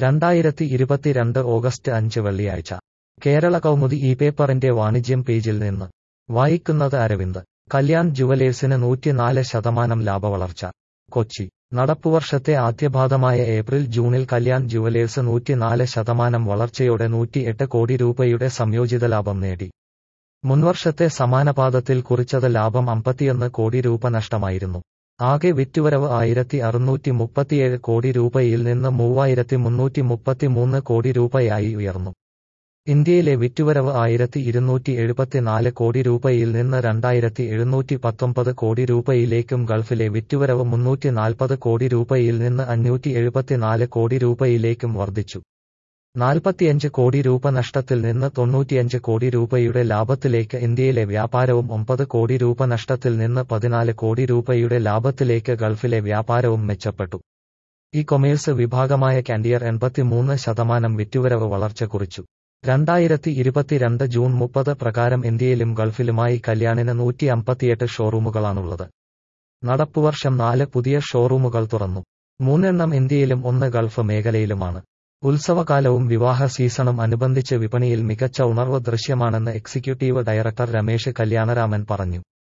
രണ്ടായിരത്തി ഇരുപത്തിരണ്ട് ഓഗസ്റ്റ് അഞ്ച് വെള്ളിയാഴ്ച കേരള കൗമുദി ഈ പേപ്പറിന്റെ വാണിജ്യം പേജിൽ നിന്ന് വായിക്കുന്നത് അരവിന്ദ് കല്യാൺ ജുവലേഴ്സിന് നൂറ്റിനാല് ശതമാനം ലാഭവളർച്ച കൊച്ചി നടപ്പുവർഷത്തെ ആദ്യപാദമായ ഏപ്രിൽ ജൂണിൽ കല്യാൺ ജുവലേഴ്സ് നൂറ്റിനാല് ശതമാനം വളർച്ചയോടെ നൂറ്റിയെട്ട് കോടി രൂപയുടെ സംയോജിത ലാഭം നേടി മുൻവർഷത്തെ സമാനപാദത്തിൽ കുറിച്ചത് ലാഭം അമ്പത്തിയൊന്ന് കോടി രൂപ നഷ്ടമായിരുന്നു ആകെ വിറ്റുവരവ് ആയിരത്തി അറുന്നൂറ്റി മുപ്പത്തിയേഴ് കോടി രൂപയിൽ നിന്ന് മൂവായിരത്തി മുന്നൂറ്റി മുപ്പത്തിമൂന്ന് കോടി രൂപയായി ഉയർന്നു ഇന്ത്യയിലെ വിറ്റുവരവ് ആയിരത്തി ഇരുന്നൂറ്റി എഴുപത്തിനാല് കോടി രൂപയിൽ നിന്ന് രണ്ടായിരത്തി എഴുന്നൂറ്റി പത്തൊമ്പത് കോടി രൂപയിലേക്കും ഗൾഫിലെ വിറ്റുവരവ് മുന്നൂറ്റി നാൽപ്പത് കോടി രൂപയിൽ നിന്ന് അഞ്ഞൂറ്റി എഴുപത്തിനാല് കോടി രൂപയിലേക്കും വർദ്ധിച്ചു നാൽപ്പത്തിയഞ്ച് കോടി രൂപ നഷ്ടത്തിൽ നിന്ന് തൊണ്ണൂറ്റിയഞ്ച് കോടി രൂപയുടെ ലാഭത്തിലേക്ക് ഇന്ത്യയിലെ വ്യാപാരവും ഒമ്പത് കോടി രൂപ നഷ്ടത്തിൽ നിന്ന് പതിനാല് കോടി രൂപയുടെ ലാഭത്തിലേക്ക് ഗൾഫിലെ വ്യാപാരവും മെച്ചപ്പെട്ടു ഇ കൊമേഴ്സ് വിഭാഗമായ കാൻഡിയർ എൺപത്തിമൂന്ന് ശതമാനം വിറ്റുവരവ് വളർച്ച കുറിച്ചു രണ്ടായിരത്തി ഇരുപത്തിരണ്ട് ജൂൺ മുപ്പത് പ്രകാരം ഇന്ത്യയിലും ഗൾഫിലുമായി കല്യാണിന് നൂറ്റി അമ്പത്തിയെട്ട് ഷോറൂമുകളാണുള്ളത് നടപ്പുവർഷം നാല് പുതിയ ഷോറൂമുകൾ തുറന്നു മൂന്നെണ്ണം ഇന്ത്യയിലും ഒന്ന് ഗൾഫ് മേഖലയിലുമാണ് ഉത്സവകാലവും വിവാഹ സീസണും അനുബന്ധിച്ച് വിപണിയിൽ മികച്ച ഉണർവ് ദൃശ്യമാണെന്ന് എക്സിക്യൂട്ടീവ് ഡയറക്ടർ രമേശ് കല്യാണരാമൻ പറഞ്ഞു